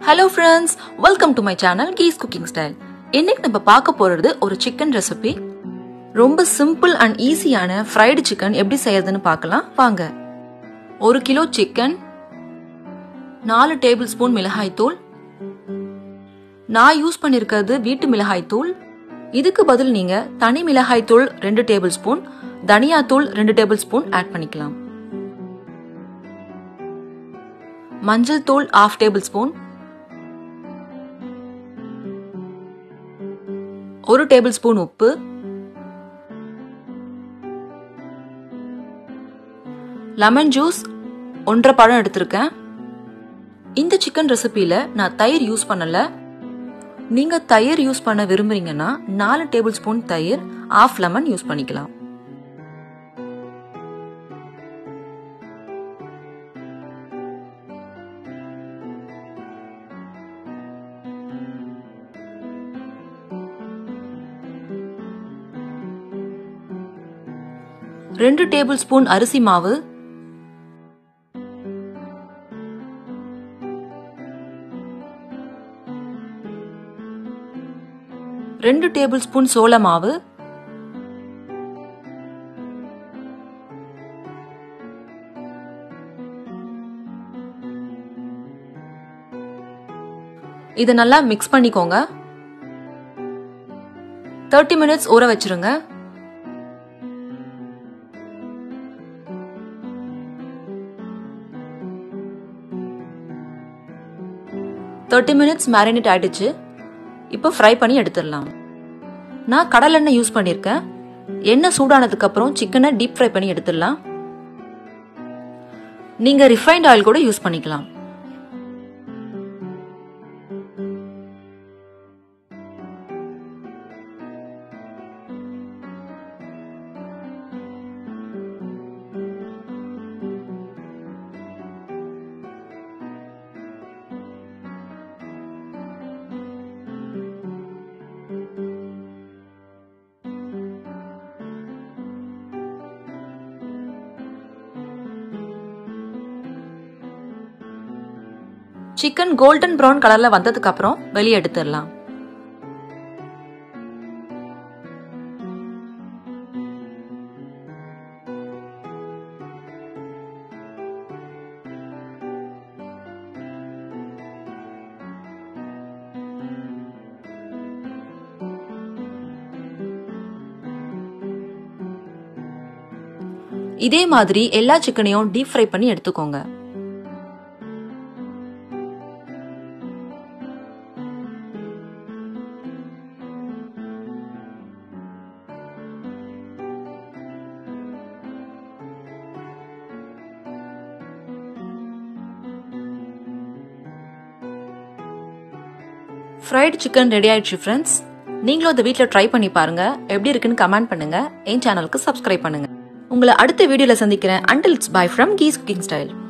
hello friends welcome to my channel Kee's cooking style இன்னைக்கு நம்ம பார்க்க போறது ஒரு சிக்கன் ரெசிபி ரொம்ப சிம்பிள் அண்ட் ஈஸியான ஃப்ரைடு சிக்கன் எப்படி செய்யறதுன்னு பார்க்கலாம் வாங்க ஒரு கிலோ சிக்கன் நாலு டேபிள் ஸ்பூன் மிளகாய்த்தூள் நான் யூஸ் பண்ணிருக்கிறது வீட்டு மிளகாய்த்தூள் இதுக்கு பதில் நீங்க தனி மிளகாய்த்தூள் ரெண்டு டேபிள் ஸ்பூன் தனியாத்தூள் ரெண்டு டேபிள் ஸ்பூன் ஆட் பண்ணிக்கலாம் மஞ்சள் தூள் ஆஃப் டேபிள் ஸ்பூன் ஒரு டேபிள் ஸ்பூன் உப்பு லெமன் ஜூஸ் ஒன்றரை பழம் எடுத்திருக்கேன் இந்த சிக்கன் ரெசிபியில நான் தயிர் யூஸ் பண்ணல நீங்க தயிர் யூஸ் பண்ண விரும்புறீங்கன்னா நாலு டேபிள் ஸ்பூன் தயிர் ஆஃப் லெமன் யூஸ் பண்ணிக்கலாம் ரெண்டு டேபிள் ஸ்பூன் அரிசி மாவு ரெண்டு டேபிள் ஸ்பூன் சோள மாவு இதை நல்லா மிக்ஸ் பண்ணிக்கோங்க தேர்ட்டி மினிட்ஸ் ஊற வச்சிருங்க தேர்ட்டி மினிட்ஸ் மேரினேட் ஆயிடுச்சு இப்போ ஃப்ரை பண்ணி எடுத்துடலாம் நான் கடல் எண்ணெய் யூஸ் பண்ணியிருக்கேன் எண்ணெய் சூடானதுக்கு அப்புறம் சிக்கனை டீப் ஃப்ரை பண்ணி எடுத்துடலாம் நீங்க ரிஃபைண்ட் ஆயில் கூட யூஸ் பண்ணிக்கலாம் சிக்கன் கோல்டன் ப்ரௌன் கலர்ல வந்ததுக்கு அப்புறம் வெளியே எடுத்துடலாம் இதே மாதிரி எல்லா சிக்கனையும் டீப் ஃப்ரை பண்ணி எடுத்துக்கோங்க ஃப்ரைட் சிக்கன் ரெடி ஆயிடுச்சு ஃப்ரெண்ட்ஸ் நீங்களும் இந்த வீட்டில் ட்ரை பண்ணி பாருங்க எப்படி இருக்குன்னு கமெண்ட் பண்ணுங்க என் சேனலுக்கு சப்ஸ்கிரைப் பண்ணுங்க உங்களை அடுத்த வீடியோல சந்திக்கிறேன் until it's bye from Kee's cooking style